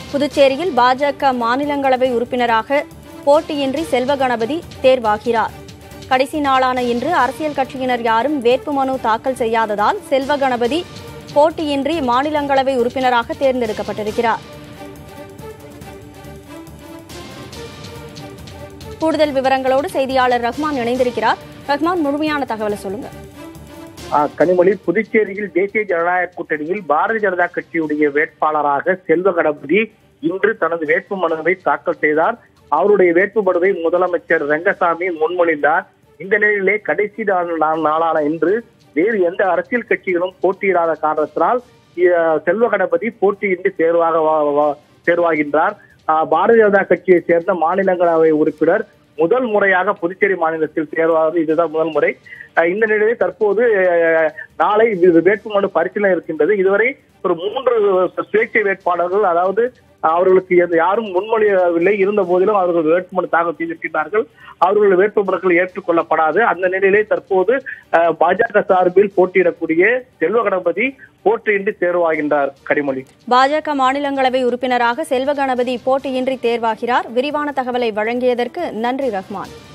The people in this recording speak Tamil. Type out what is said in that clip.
புதுச்சேரியில் பாஜக மாநிலங்களவை உறுப்பினராக போட்டியின்றி செல்வ கணபதி தேர்வாகிறார் கடைசி நாளான இன்று அரசியல் கட்சியினர் யாரும் வேட்புமனு தாக்கல் செய்யாததால் செல்வ கணபதி போட்டியின்றி மாநிலங்களவை உறுப்பினராக தேர்ந்தெடுக்கப்பட்டிருக்கிறார் கூடுதல் விவரங்களோடு செய்தியாளர் ரஹ்மான் இணைந்திருக்கிறார் ரஹ்மான் முழுமையான தகவலை சொல்லுங்க ஆ, கனிமொழி புதுச்சேரியில் தேசிய ஜனநாயக கூட்டணியில் பாரதிய ஜனதா கட்சியுடைய வேட்பாளராக செல்வ கணபதி இன்று தனது வேட்பு மனுவை தாக்கல் செய்தார் அவருடைய வேட்பு மனுவை முதலமைச்சர் ரங்கசாமி முன்மொழிந்தார் இந்த நிலையிலே கடைசி நாள் நா- நாளான இன்று வேறு எந்த அரசியல் கட்சிகளும் போட்டியிடாத காரணத்தினால் இ- செல்வ கணபதி போட்டியின்றி தேர்வாக வா- வா- தேர்வாகின்றார் ஆ, பாரதிய ஜனதா கட்சியை சேர்ந்த மாநிலங்களவை உறுப்பினர் முதல் முறையாக புதுச்சேரி மாநிலத்தில் தேர்வாவது இதுதான் முதல் முறை அஹ் இந்த நிலையில் தற்போது அஹ், நாளை இது வேட்புமனு பரிசீலனை இருக்கின்றது இதுவரை ஒரு மூன்று சுயேட்சை வேட்பாளர்கள் அதாவது அவர்களுக்கு எந்த- யாரும் முன்மொழியவில்லை இருந்த போதிலும் அவர்கள் வேட்புமனு தாக்கல் செய்திருக்கிறார்கள் அவர்கள் வேட்புமனுக்கள் ஏற்றுக்கொள்ளப்படாது அந்த நிலையிலே தற்போது அஹ், பாஜக சார்பில் போட்டியிடக்கூடிய செல்வ கணபதி போட்டியின்றி தேர்வாகின்றார் கனிமொழி பாஜக மாநிலங்களவை உறுப்பினராக செல்வ கணபதி போட்டியின்றி தேர்வாகிறார் விரிவான தகவலை வழங்கியதற்கு நன்றி ரஹ்மான்